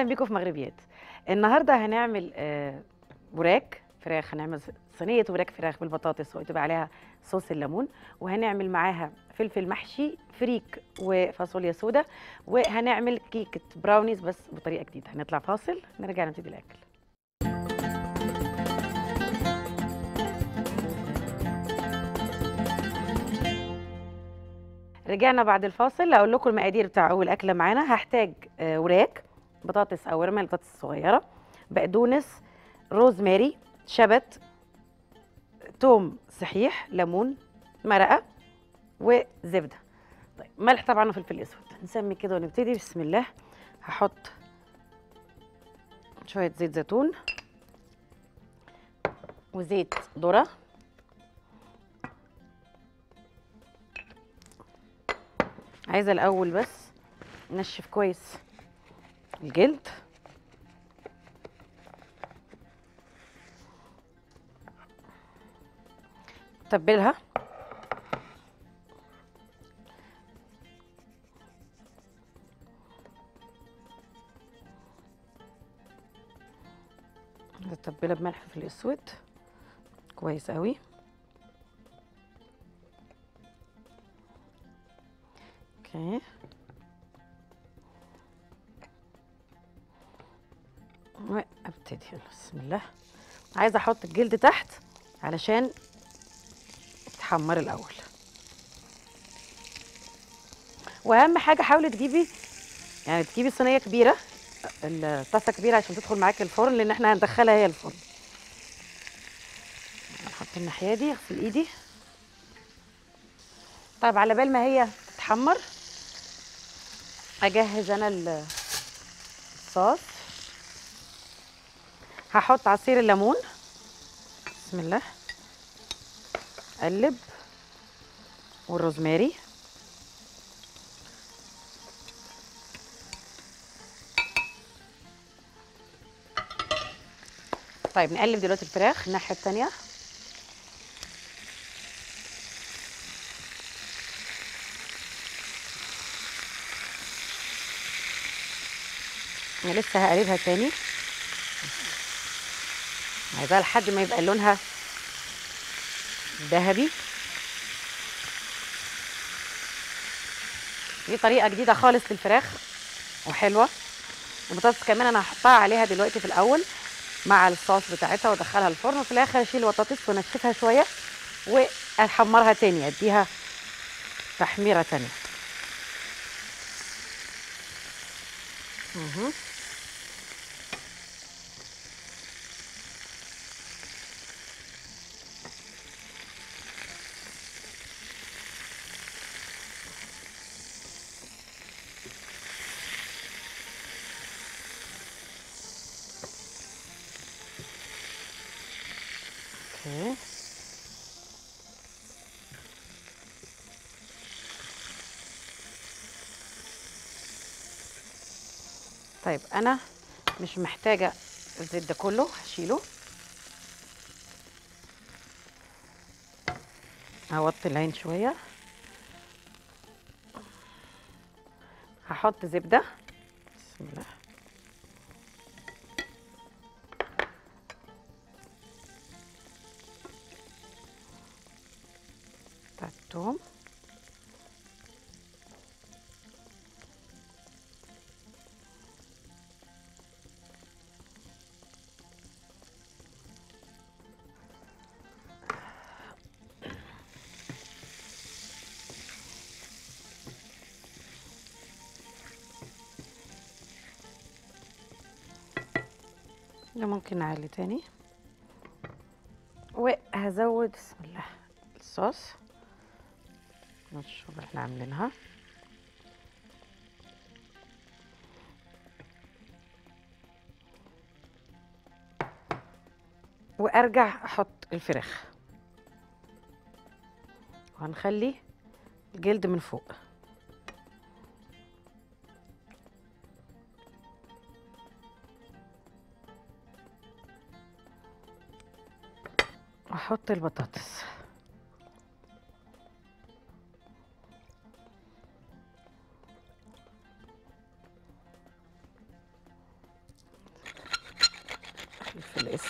اهلا بيكم في مغربيات النهارده هنعمل آه، وراك فراخ هنعمل صينيه وراك فراخ بالبطاطس وتبقى عليها صوص الليمون وهنعمل معاها فلفل محشي فريك وفاصوليا سودا وهنعمل كيكه براونيز بس بطريقه جديده هنطلع فاصل نرجع نبتدي الاكل رجعنا بعد الفاصل اقول لكم المقادير بتاع اول اكله معانا هحتاج آه، وراك بطاطس او رمال بطاطس صغيره بقدونس روزماري شبت توم صحيح ليمون مرقه وزبده طيب ملح طبعا وفلفل اسود نسمي كده ونبتدي بسم الله هحط شويه زيت زيتون وزيت ذره عايزه الاول بس نشف كويس الجلد تبلها نتبلها بملح في الاسود كويس قوي اوكي وابتدي يلا بسم الله عايزه احط الجلد تحت علشان تحمر الاول واهم حاجه حاولي تجيبي يعني تجيبي صينيه كبيره الطاسه كبيره عشان تدخل معاكي الفرن لان احنا هندخلها هي الفرن احط الناحيه دي اغسل ايدي طيب على بال ما هي تتحمر اجهز انا ال- الصوص هحط عصير الليمون بسم الله اقلب والروزماري طيب نقلب دلوقتي الفراخ الناحيه التانيه انا لسه هقلبها تاني عايزاها لحد ما يبقى لونها ذهبي دي طريقه جديده خالص للفراخ وحلوه البطاطس كمان انا هحطها عليها دلوقتي في الاول مع الصوص بتاعتها وادخلها الفرن وفي الاخر اشيل البطاطس وانشفها شويه واحمرها تاني اديها تحميره تانيه مهم. اوكي طيب انا مش محتاجه الزيت ده كله هشيله هوطي العين شويه هحط زبده بسم الله بتاع التوم ده ممكن نعلي تاني وهزود بسم الله الصوص نشوف اللي احنا عاملينها وارجع احط الفراخ وهنخلي الجلد من فوق واحط البطاطس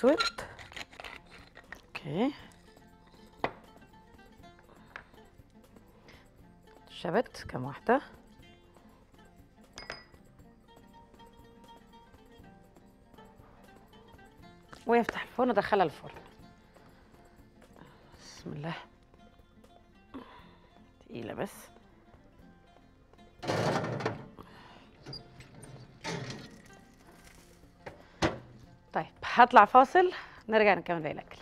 اسود اوكي شبت كم واحدة ويفتح الفرن ودخلها الفرن بسم الله تقيلة بس طيب هطلع فاصل نرجع نكمل باقي الاكل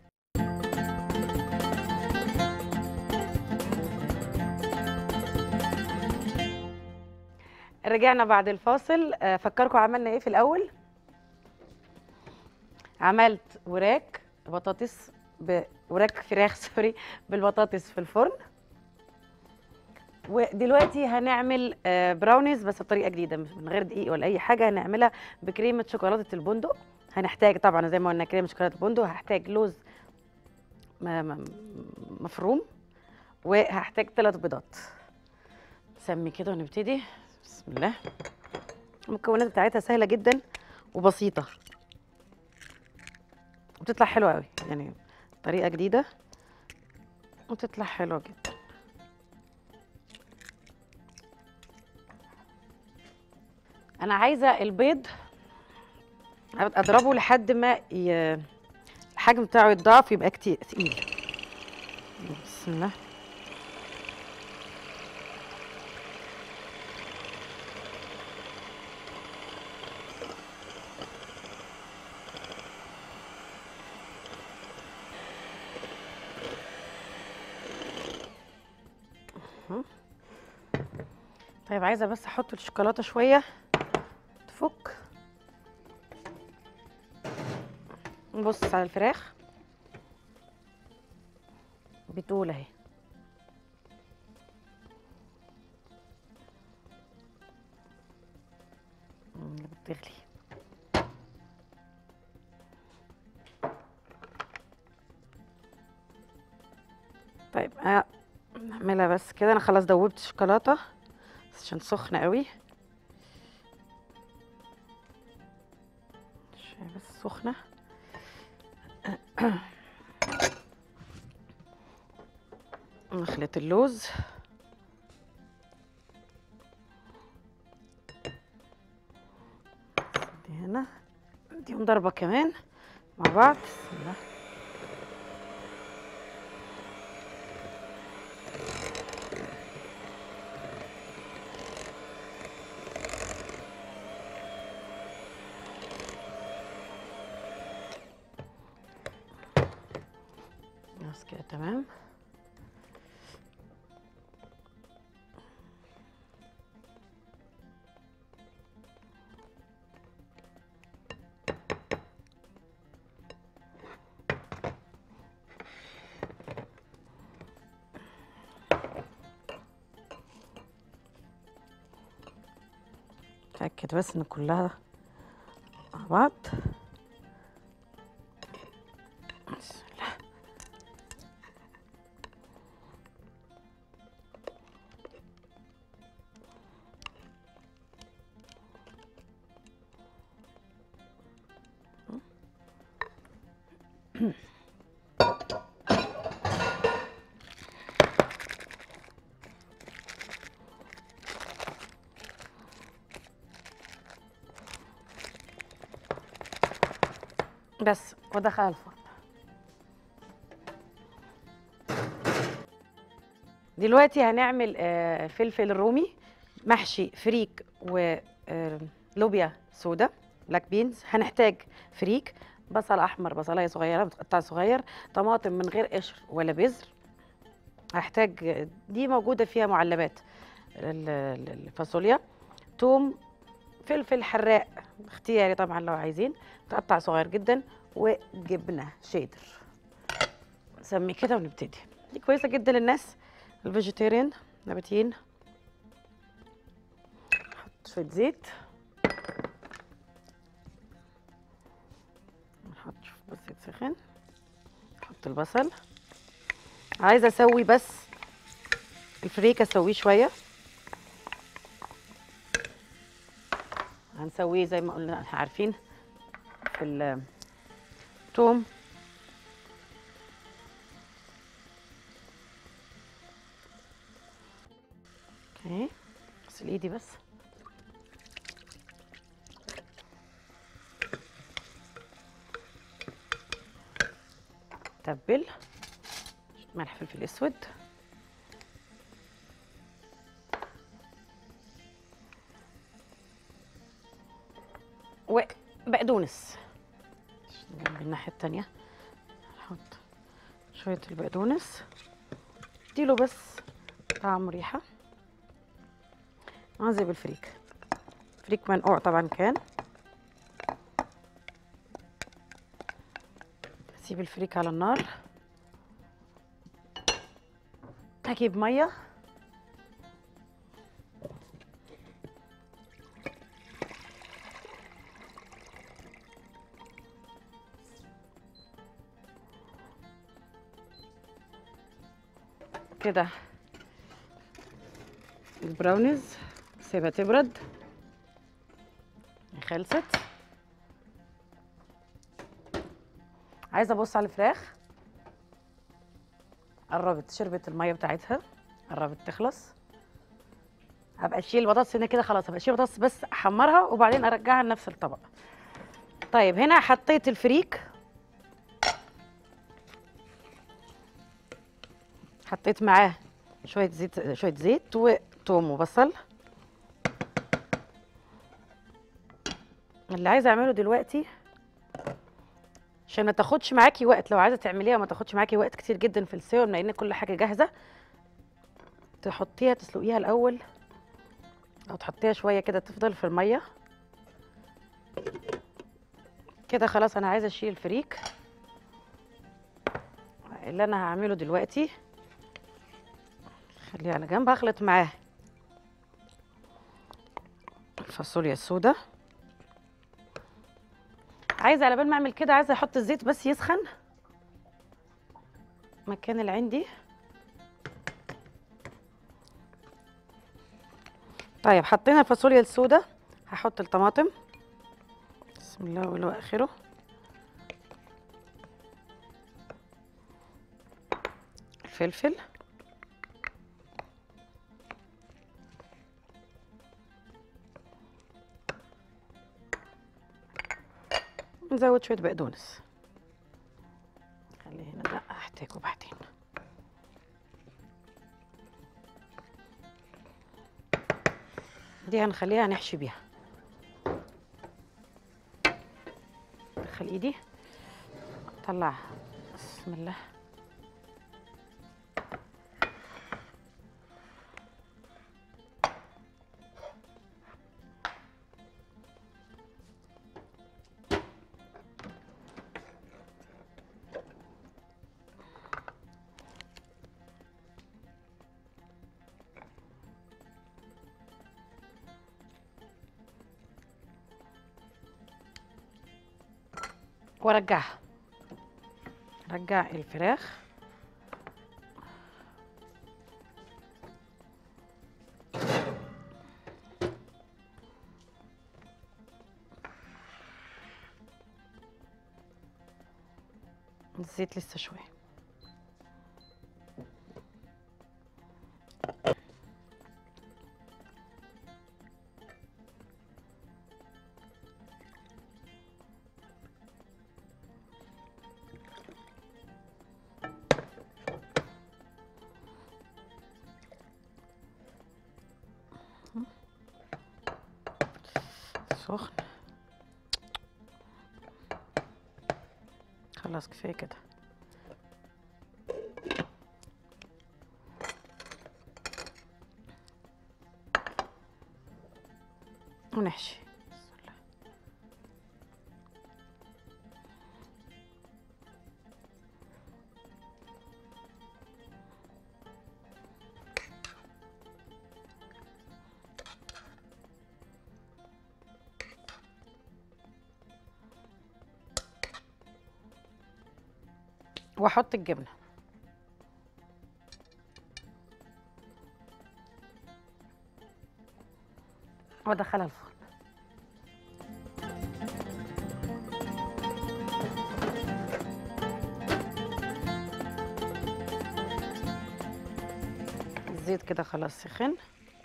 رجعنا بعد الفاصل آه، فكركم عملنا ايه في الاول عملت وراك بطاطس ب... وراك فراخ سوري بالبطاطس في الفرن ودلوقتي هنعمل آه، براونيز بس بطريقه جديده مش من غير دقيق ولا اي حاجه هنعملها بكريمه شوكولاته البندق هنحتاج طبعا زي ما قلنا كريمه شوكولاته البندق هحتاج لوز م- م- مفروم وهحتاج ثلاث بيضات نسمي كده ونبتدي بسم الله المكونات بتاعتها سهله جدا وبسيطه وبتطلع حلوه قوي يعني طريقه جديده وتطلع حلوه جدا انا عايزه البيض اضربه لحد ما ي... الحجم بتاعه يتضاعف يبقى كتير تقيل بسم الله أهو. طيب عايزه بس احط الشوكولاته شويه تفك نبص على الفراخ بتقول اهي مم، بتغلي طيب أ- نعملها بس كده انا خلاص دوبت الشوكولاته بس عشان سخنه قوي شوية بس سخنه نخلط اللوز دي هنا نديهم ضربة كمان مع بعض بسم الله بس كده تمام اتاكد بس ان كلها مع بعض بسم الله بس ودخلها الفرن دلوقتي هنعمل آه، فلفل رومي محشي فريك ولوبيا سودا بلاك بينز هنحتاج فريك بصل احمر بصلايه صغيره بتقطع صغير طماطم من غير قشر ولا بذر هحتاج دي موجوده فيها معلبات ال- ال- الفاصوليا توم فلفل حراق اختياري طبعا لو عايزين تقطع صغير جدا وجبنه شيدر نسمي كده ونبتدي دي كويسه جدا للناس الفيجيتيريان نباتيين نحط شويه زيت نحط شوف بس يتسخن نحط البصل عايزه اسوي بس الفريك اسويه شويه هنسويه زي ما قلنا احنا عارفين في ال- توم اوكي اغسل ايدي بس تبل ملح فلفل اسود وبقدونس جنب الناحية التانية نحط شوية البقدونس اديله بس طعم وريحة زي بالفريك فريك منقوع طبعا كان هسيب الفريك على النار هجيب ميه كده البراونيز سيبها تبرد خلصت عايزه ابص على الفراخ قربت شربت الميه بتاعتها قربت تخلص هبقى اشيل البطاطس هنا كده خلاص هبقى اشيل البطاطس بس احمرها وبعدين ارجعها لنفس الطبق طيب هنا حطيت الفريك حطيت معاه شويه زيت شويه زيت وتوم وبصل اللي عايزه اعمله دلوقتي عشان ما تاخدش معاكي وقت لو عايزه تعمليها ما تاخدش معاكي وقت كتير جدا في السوا بما ان كل حاجه جاهزه تحطيها تسلقيها الاول او تحطيها شويه كده تفضل في الميه كده خلاص انا عايزه اشيل الفريك اللي انا هعمله دلوقتي خليه على جنب هخلط معاه الفاصوليا السوداء عايزه على بال ما اعمل كده عايزه احط الزيت بس يسخن مكان اللي عندي طيب حطينا الفاصوليا السوداء هحط الطماطم بسم الله اولو اخره الفلفل نزود شويه بقدونس خليه هنا لا هحتاجه بعدين دي هنخليها نحشي بيها ادخل ايدي اطلعها بسم الله وارجعها رجع الفراخ الزيت لسه شويه سخن خلاص كفايه كده ونحشي واحط الجبنه وادخلها الفرن الزيت كده خلاص سخن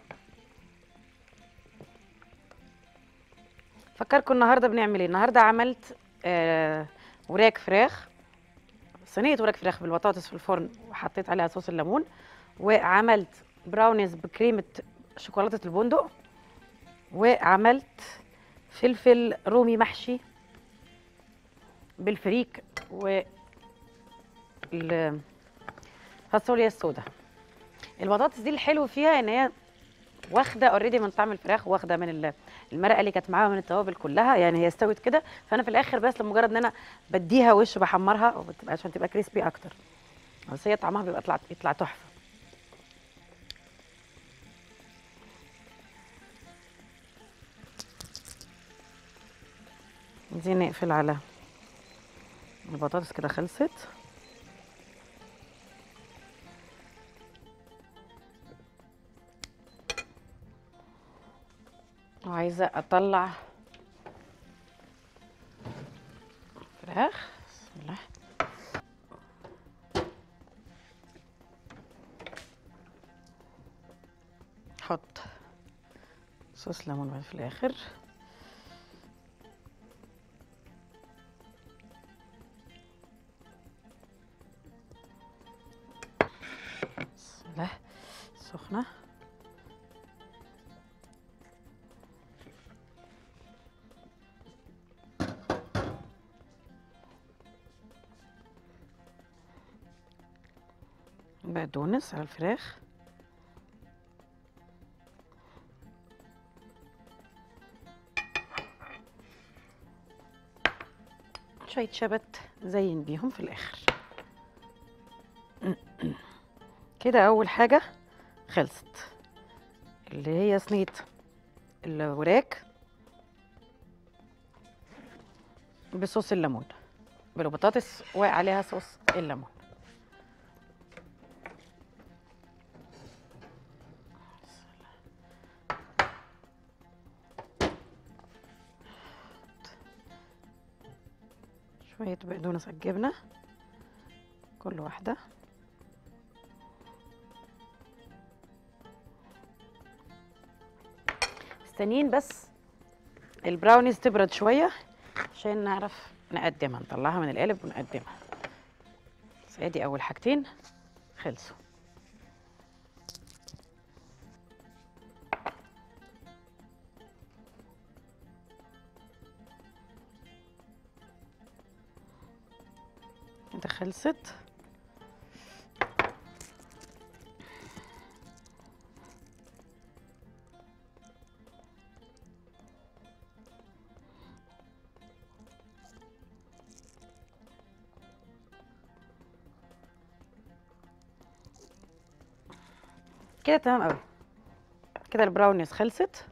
فكركم النهارده بنعمل ايه النهارده عملت آه وراك فراخ صينيه وراك فراخ بالبطاطس في الفرن وحطيت عليها صوص الليمون وعملت براونيز بكريمه شوكولاته البندق وعملت فلفل رومي محشي بالفريك و الفاصوليا السوداء البطاطس دي الحلو فيها ان هي واخده اوريدي من طعم الفراخ واخده من ال- المرقه اللي كانت معاها من التوابل كلها يعني هي استوت كده فانا في الاخر بس لمجرد ان انا بديها وش بحمرها وبتبقى عشان تبقى كريسبي اكتر بس هي طعمها بيبقى يطلع يطلع تحفه دي نقفل على البطاطس كده خلصت وعايزه اطلع فراخ بسم الله حط صوص ليمون بعد في الاخر بسم الله سخنه بقدونس على الفراخ شوية شبت زين بيهم في الآخر كده أول حاجة خلصت اللي هي صينية الوراك بصوص الليمون بالبطاطس وعليها صوص الليمون شوية بقدونس على الجبنة كل واحدة مستنيين بس البراونيز تبرد شوية عشان نعرف نقدمها نطلعها من القالب ونقدمها بس ادي اول حاجتين خلصوا كده خلصت كده تمام قوي كده البراونيز خلصت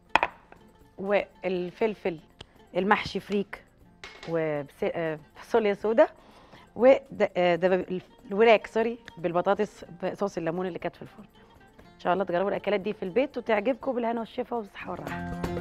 والفلفل المحشي فريك وفاصوليا سودا والوراك سوري بالبطاطس بصوص الليمون اللي كانت في الفرن ان شاء الله تجربوا الاكلات دي في البيت وتعجبكم بالهنا والشفا والصحه والراحه